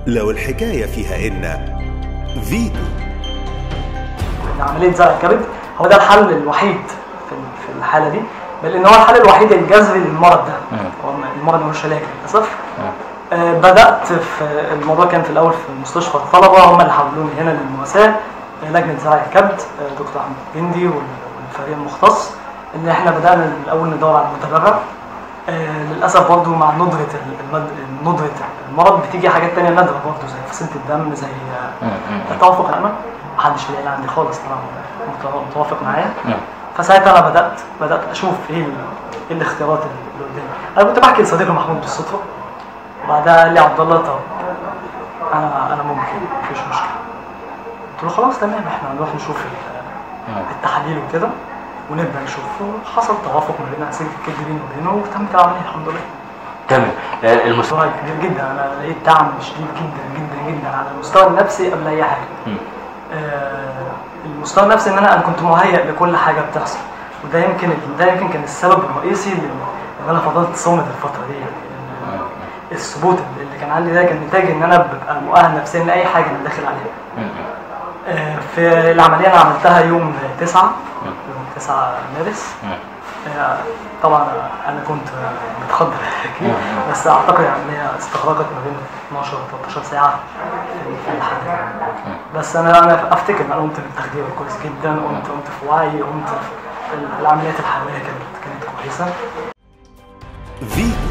لو الحكاية فيها إن فيتو عمليه زرع الكبد هو ده الحل الوحيد في في الحاله دي بل ان هو الحل الوحيد الجذري للمرض ده هو المرض ملوش علاج للاسف آه، بدات في الموضوع كان في الاول في مستشفى الطلبه هم اللي حولوني هنا للمؤسسه آه، لجنه زرع الكبد آه، دكتور احمد جندي وال- والفريق المختص ان احنا بدانا الاول ندور على المتبرع آه، للاسف برضو مع ندره ال- المد... ندره المرض بتيجي حاجات تانية نادره برضو زي فصيله الدم زي آه، التوافق الامل محدش في العيله عندي خالص طبعا مت- متوافق معايا فساعتها انا بدات بدات اشوف ايه ال- ايه الاختيارات اللي قدامي انا كنت بحكي لصديقي محمود بالصدفه وبعدها قال لي عبد الله طب انا انا ممكن مفيش مشكله قلت له خلاص تمام احنا هنروح نشوف ال- التحاليل وكده ونبدا نشوف حصل توافق ما بين سلك الكبد بيني وبينه وتمت العمليه الحمد لله تمام آه، المستوى مستوى كبير جدا انا لقيت دعم شديد جدا جدا جدا على المستوى النفسي قبل اي حاجه مم. آه، المستوى النفسي ان انا انا كنت مهيئ لكل حاجه بتحصل وده يمكن ده يمكن كان السبب الرئيسي اللي ان انا فضلت صامد الفتره دي يعني إن الثبوت اللي كان عندي ده كان نتاج ان انا ببقى مؤهل نفسيا لاي حاجه انا داخل عليها مم. آه، في العمليه انا عملتها يوم 9 يوم 9 مارس مم. آه، طبعا انا كنت آه، متخدر اكيد بس اعتقد العمليه استغرقت ما بين 12 و 13 ساعه في- في الحاله بس انا انا افتكر ان انا قمت بالتخدير كويس جدا قمت قمت في وعي قمت في العمليات الحيويه كانت كانت كويسه فيتو